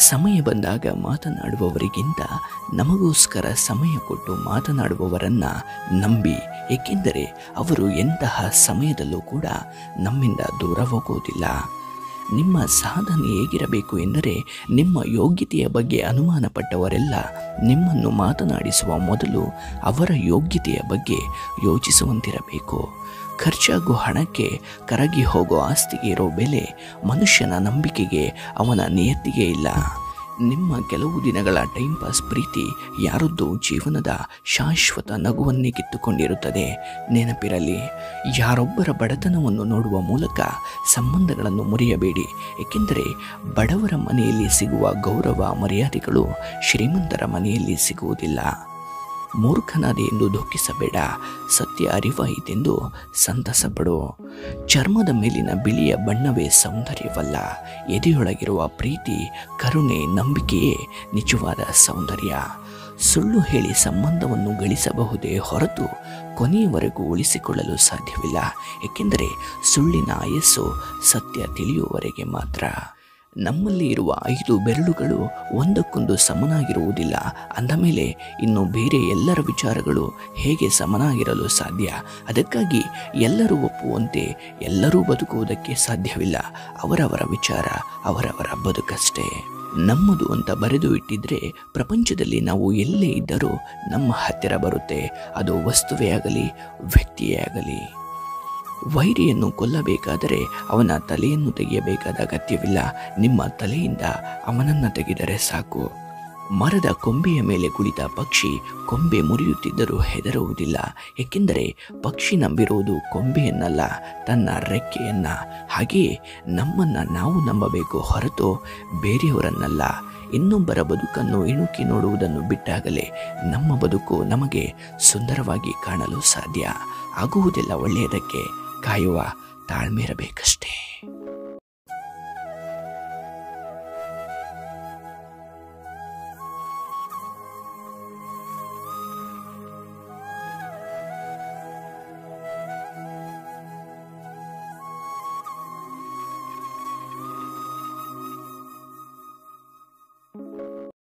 ಸಮಯ ಬಂದಾಗ ಮಾತನಾಡುವವರಿಗಿಂತ ನಮಗೋಸ್ಕರ ಸಮಯ ಕೊಟ್ಟು ಮಾತನಾಡುವವರನ್ನ ನಂಬಿ ಏಕೆಂದರೆ ಅವರು ಎಂತಹ ಸಮಯದಲ್ಲೂ ಕೂಡ ನಮ್ಮಿಂದ ದೂರ ಹೋಗುವುದಿಲ್ಲ ನಿಮ್ಮ ಸಾಧನೆ ಹೇಗಿರಬೇಕು ಎಂದರೆ ನಿಮ್ಮ ಯೋಗ್ಯತೆಯ ಬಗ್ಗೆ ಅನುಮಾನ ಪಟ್ಟವರೆಲ್ಲ ನಿಮ್ಮನ್ನು ಮಾತನಾಡಿಸುವ ಮೊದಲು ಅವರ ಯೋಗ್ಯತೆಯ ಬಗ್ಗೆ ಯೋಚಿಸುವಂತಿರಬೇಕು ಖರ್ಚಾಗುವ ಹಣಕ್ಕೆ ಕರಗಿ ಹೋಗೋ ಆಸ್ತಿಗೆ ಇರೋ ಬೆಲೆ ಮನುಷ್ಯನ ನಂಬಿಕೆಗೆ ಅವನ ನಿಯತ್ತಿಗೆ ಇಲ್ಲ ನಿಮ್ಮ ಕೆಲವು ದಿನಗಳ ಟೈಮ್ ಪಾಸ್ ಪ್ರೀತಿ ಯಾರದ್ದೋ ಜೀವನದ ಶಾಶ್ವತ ನಗುವನ್ನೇ ಕಿತ್ತುಕೊಂಡಿರುತ್ತದೆ ನೆನಪಿರಲಿ ಯಾರೊಬ್ಬರ ಬಡತನವನ್ನು ನೋಡುವ ಮೂಲಕ ಸಂಬಂಧಗಳನ್ನು ಮುರಿಯಬೇಡಿ ಏಕೆಂದರೆ ಬಡವರ ಮನೆಯಲ್ಲಿ ಸಿಗುವ ಗೌರವ ಮರ್ಯಾದೆಗಳು ಶ್ರೀಮಂತರ ಮನೆಯಲ್ಲಿ ಸಿಗುವುದಿಲ್ಲ ಮೂರ್ಖನಾದೆ ಎಂದು ದುಃಖಿಸಬೇಡ ಸತ್ಯ ಅರಿವಾಯಿತೆಂದು ಸಂತಸ ಪಡು ಚರ್ಮದ ಮೇಲಿನ ಬಿಳಿಯ ಬಣ್ಣವೇ ಸೌಂದರ್ಯವಲ್ಲ ಎದೆಯೊಳಗಿರುವ ಪ್ರೀತಿ ಕರುಣೆ ನಂಬಿಕೆಯೇ ನಿಜವಾದ ಸೌಂದರ್ಯ ಸುಳ್ಳು ಹೇಳಿ ಸಂಬಂಧವನ್ನು ಗಳಿಸಬಹುದೇ ಹೊರತು ಕೊನೆಯವರೆಗೂ ಉಳಿಸಿಕೊಳ್ಳಲು ಸಾಧ್ಯವಿಲ್ಲ ಏಕೆಂದರೆ ಸುಳ್ಳಿನ ಆಯಸ್ಸು ಸತ್ಯ ತಿಳಿಯುವವರೆಗೆ ಮಾತ್ರ ನಮ್ಮಲ್ಲಿ ಇರುವ ಐದು ಬೆರಳುಗಳು ಒಂದಕ್ಕೊಂದು ಸಮನಾಗಿರುವುದಿಲ್ಲ ಅಂದಮೇಲೆ ಇನ್ನು ಬೇರೆ ಎಲ್ಲರ ವಿಚಾರಗಳು ಹೇಗೆ ಸಮನಾಗಿರಲು ಸಾಧ್ಯ ಅದಕ್ಕಾಗಿ ಎಲ್ಲರೂ ಒಪ್ಪುವಂತೆ ಎಲ್ಲರೂ ಬದುಕುವುದಕ್ಕೆ ಸಾಧ್ಯವಿಲ್ಲ ಅವರವರ ವಿಚಾರ ಅವರವರ ಬದುಕಷ್ಟೇ ನಮ್ಮದು ಅಂತ ಬರೆದು ಇಟ್ಟಿದ್ರೆ ಪ್ರಪಂಚದಲ್ಲಿ ನಾವು ಎಲ್ಲೇ ಇದ್ದರೂ ನಮ್ಮ ಹತ್ತಿರ ಬರುತ್ತೆ ಅದು ವಸ್ತುವೇ ಆಗಲಿ ವ್ಯಕ್ತಿಯೇ ಆಗಲಿ ವೈರಿಯನ್ನು ಕೊಲ್ಲಬೇಕಾದರೆ ಅವನ ತಲೆಯನ್ನು ತೆಗೆಯಬೇಕಾದ ಅಗತ್ಯವಿಲ್ಲ ನಿಮ್ಮ ತಲೆಯಿಂದ ಅವನನ್ನು ತೆಗೆದರೆ ಸಾಕು ಮರದ ಕೊಂಬೆಯ ಮೇಲೆ ಕುಳಿತ ಪಕ್ಷಿ ಕೊಂಬೆ ಮುರಿಯುತ್ತಿದ್ದರೂ ಹೆದರುವುದಿಲ್ಲ ಏಕೆಂದರೆ ಪಕ್ಷಿ ನಂಬಿರುವುದು ಕೊಂಬೆಯನ್ನಲ್ಲ ತನ್ನ ರೆಕ್ಕೆಯನ್ನ ಹಾಗೆಯೇ ನಮ್ಮನ್ನ ನಾವು ನಂಬಬೇಕು ಹೊರತು ಬೇರೆಯವರನ್ನಲ್ಲ ಇನ್ನೊಬ್ಬರ ಬದುಕನ್ನು ಇಣುಕಿ ನೋಡುವುದನ್ನು ಬಿಟ್ಟಾಗಲೇ ನಮ್ಮ ಬದುಕು ನಮಗೆ ಸುಂದರವಾಗಿ ಕಾಣಲು ಸಾಧ್ಯ ಆಗುವುದೆಲ್ಲ ಒಳ್ಳೆಯದಕ್ಕೆ ಕಾಯುವ ತಾಳ್ಮೆ ಇರಬೇಕಷ್ಟೇ